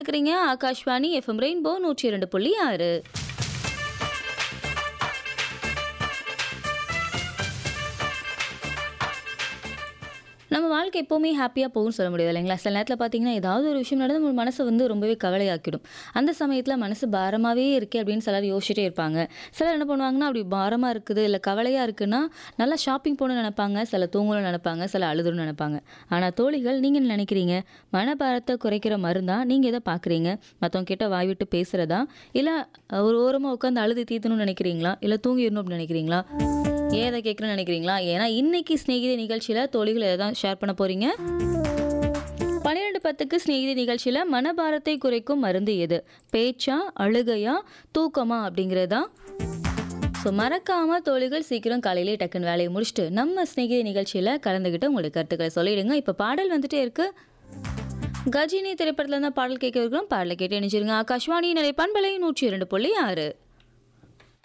இருக்கிறீங்க Akashvani FM rainbow நூற்றி இரண்டு புள்ளி ஆறு நம்ம வாழ்க்கை எப்போவுமே ஹாப்பியாக போகும்னு சொல்ல முடியாது இல்லைங்களா சில நேரத்தில் பார்த்தீங்கன்னா ஏதாவது ஒரு விஷயம் நடந்து நம்ம மனசை வந்து ரொம்பவே கவலையாக்கிடும் அந்த சமயத்தில் மனசு பாரமாகவே இருக்கே அப்படின்னு சிலர் யோசிச்சுட்டே இருப்பாங்க சிலர் என்ன பண்ணுவாங்கன்னா அப்படி பாரமாக இருக்குது இல்லை கவலையாக இருக்குன்னா நல்லா ஷாப்பிங் போகணும்னு நினைப்பாங்க சில தூங்கணும்னு நினைப்பாங்க சில அழுதுன்னு நினைப்பாங்க ஆனால் தோழிகள் நீங்கள் என்ன நினைக்கிறீங்க மனபாரத்தை குறைக்கிற மருந்தா நீங்கள் எதை பார்க்குறீங்க மற்றவங்க கிட்ட வாய் விட்டு பேசுகிறதா இல்லை ஒரு ஓரமாக உட்காந்து அழுது தீர்த்தணும்னு நினைக்கிறீங்களா இல்லை தூங்கிடணும் அப்படின்னு நினைக்கிறீங்களா ஏன் அதை கேட்குறேன்னு நினைக்கிறீங்களா ஏன்னா இன்னைக்கு ஸ்நேகிதி நிகழ்ச்சியில் தோழிகள் எதை தான் ஷேர் பண்ண போகிறீங்க பன்னிரெண்டு பத்துக்கு ஸ்நேகிதி நிகழ்ச்சியில் மனபாரத்தை குறைக்கும் மருந்து எது பேச்சா அழுகையா தூக்கமா அப்படிங்கிறதா ஸோ மறக்காம தோழிகள் சீக்கிரம் காலையிலே டக்குன்னு வேலையை முடிச்சுட்டு நம்ம ஸ்நேகிதி நிகழ்ச்சியில் கலந்துக்கிட்டு உங்களுடைய கருத்துக்களை சொல்லிடுங்க இப்போ பாடல் வந்துட்டே இருக்கு கஜினி திரைப்படத்துல இருந்தால் பாடல் கேட்க இருக்கிறோம் பாடலை கேட்டு இணைச்சிருங்க ஆகாஷ்வாணி நிலை பண்பலை நூற்றி இரண்டு புள்ளி ஆறு